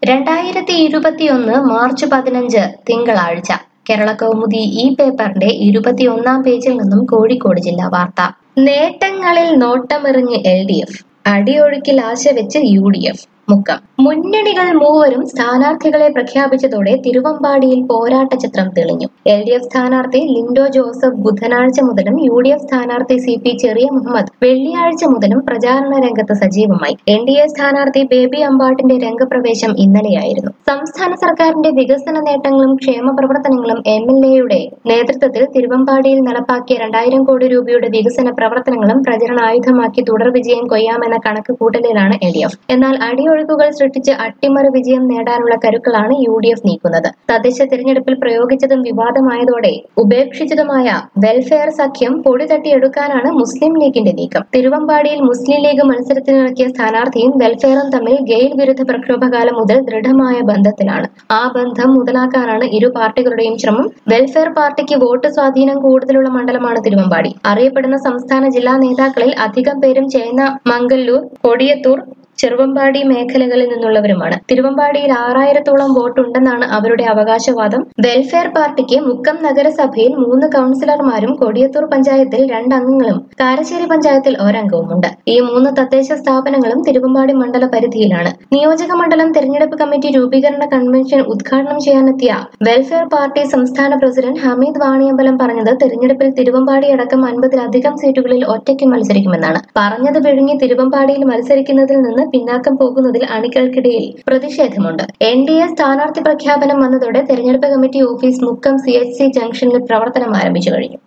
രണ്ടായിരത്തി ഇരുപത്തിയൊന്ന് മാർച്ച് പതിനഞ്ച് തിങ്കളാഴ്ച കേരള കൗമുദി ഈ പേപ്പറിന്റെ ഇരുപത്തിയൊന്നാം പേജിൽ നിന്നും കോഴിക്കോട് ജില്ലാ വാർത്ത നേട്ടങ്ങളിൽ നോട്ടമെറിഞ്ഞ് എൽ ഡി എഫ് അടിയൊഴുക്കിൽ ആശ വെച്ച് യു ഡി എഫ് മുക്കം മുന്നണികൾ മൂവരും സ്ഥാനാർത്ഥികളെ പ്രഖ്യാപിച്ചതോടെ തിരുവമ്പാടിയിൽ പോരാട്ട ചിത്രം തെളിഞ്ഞു എൽ ഡി എഫ് സ്ഥാനാർത്ഥി ലിൻഡോ ജോസഫ് ബുധനാഴ്ച മുതലും യു ഡി എഫ് സ്ഥാനാർത്ഥി സി പി ചെറിയ മുഹമ്മദ് വെള്ളിയാഴ്ച മുതലും പ്രചാരണ രംഗത്ത് സജീവമായി എൻ ഡി എ സ്ഥാനാർത്ഥി ബേബി അമ്പാട്ടിന്റെ രംഗപ്രവേശം ഇന്നലെയായിരുന്നു സംസ്ഥാന സർക്കാരിന്റെ വികസന നേട്ടങ്ങളും ക്ഷേമ പ്രവർത്തനങ്ങളും എം എൽ എയുടെ നേതൃത്വത്തിൽ തിരുവമ്പാടിയിൽ നടപ്പാക്കിയ രണ്ടായിരം കോടി രൂപയുടെ വികസന പ്രവർത്തനങ്ങളും പ്രചരണായുധമാക്കി തുടർ വിജയം കൊയ്യാമെന്ന കണക്ക് കൂട്ടലിലാണ് എൽ ഡി എഫ് എന്നാൽ അടിയൊഴുക്കുകൾ സൃഷ്ടിച്ച് അട്ടിമറി വിജയം നേടാനുള്ള കരുക്കളാണ് യു ഡി എഫ് നീക്കുന്നത് തദ്ദേശ തിരഞ്ഞെടുപ്പിൽ പ്രയോഗിച്ചതും വിവാദമായതോടെ ഉപേക്ഷിച്ചതുമായ വെൽഫെയർ സഖ്യം പൊടി തട്ടിയെടുക്കാനാണ് മുസ്ലിം ലീഗിന്റെ നീക്കം തിരുവമ്പാടിയിൽ മുസ്ലിം ലീഗ് മത്സരത്തിനിറക്കിയ സ്ഥാനാർത്ഥിയും വെൽഫെയറും തമ്മിൽ ഗെയിൽ വിരുദ്ധ പ്രക്ഷോഭകാലം മുതൽ ദൃഢമായ ബന്ധത്തിലാണ് ആ ബന്ധം മുതലാക്കാനാണ് ഇരു പാർട്ടികളുടെയും ശ്രമം വെൽഫെയർ പാർട്ടിക്ക് വോട്ട് സ്വാധീനം കൂടുതലുള്ള മണ്ഡലമാണ് തിരുവമ്പാടി അറിയപ്പെടുന്ന സംസ്ഥാന ജില്ലാ നേതാക്കളിൽ അധികം പേരും ചേന്ന മംഗല്ലൂർ കൊടിയത്തൂർ ചെറുവമ്പാടി മേഖലകളിൽ നിന്നുള്ളവരുമാണ് തിരുവമ്പാടിയിൽ ആറായിരത്തോളം വോട്ടുണ്ടെന്നാണ് അവരുടെ അവകാശവാദം വെൽഫെയർ പാർട്ടിക്ക് മുക്കം നഗരസഭയിൽ മൂന്ന് കൌൺസിലർമാരും കൊടിയത്തൂർ പഞ്ചായത്തിൽ രണ്ടംഗങ്ങളും കാരശ്ശേരി പഞ്ചായത്തിൽ ഒരംഗവുമുണ്ട് ഈ മൂന്ന് തദ്ദേശ സ്ഥാപനങ്ങളും തിരുവമ്പാടി മണ്ഡല പരിധിയിലാണ് നിയോജക മണ്ഡലം തെരഞ്ഞെടുപ്പ് കമ്മിറ്റി രൂപീകരണ കൺവെൻഷൻ ഉദ്ഘാടനം ചെയ്യാനെത്തിയ വെൽഫെയർ പാർട്ടി സംസ്ഥാന പ്രസിഡന്റ് ഹമീദ് വാണിയമ്പലം പറഞ്ഞത് തെരഞ്ഞെടുപ്പിൽ തിരുവമ്പാടി അടക്കം അൻപതിലധികം സീറ്റുകളിൽ ഒറ്റയ്ക്ക് മത്സരിക്കുമെന്നാണ് പറഞ്ഞത് വിഴുങ്ങി തിരുവമ്പാടിയിൽ മത്സരിക്കുന്നതിൽ നിന്ന് പിന്നാക്കം പോകുന്നതിൽ അണികൾക്കിടയിൽ പ്രതിഷേധമുണ്ട് എൻ ഡി എ സ്ഥാനാർത്ഥി പ്രഖ്യാപനം വന്നതോടെ തെരഞ്ഞെടുപ്പ് committee office Mukkam C H C ജംഗ്ഷനിൽ പ്രവർത്തനം ആരംഭിച്ചു കഴിഞ്ഞു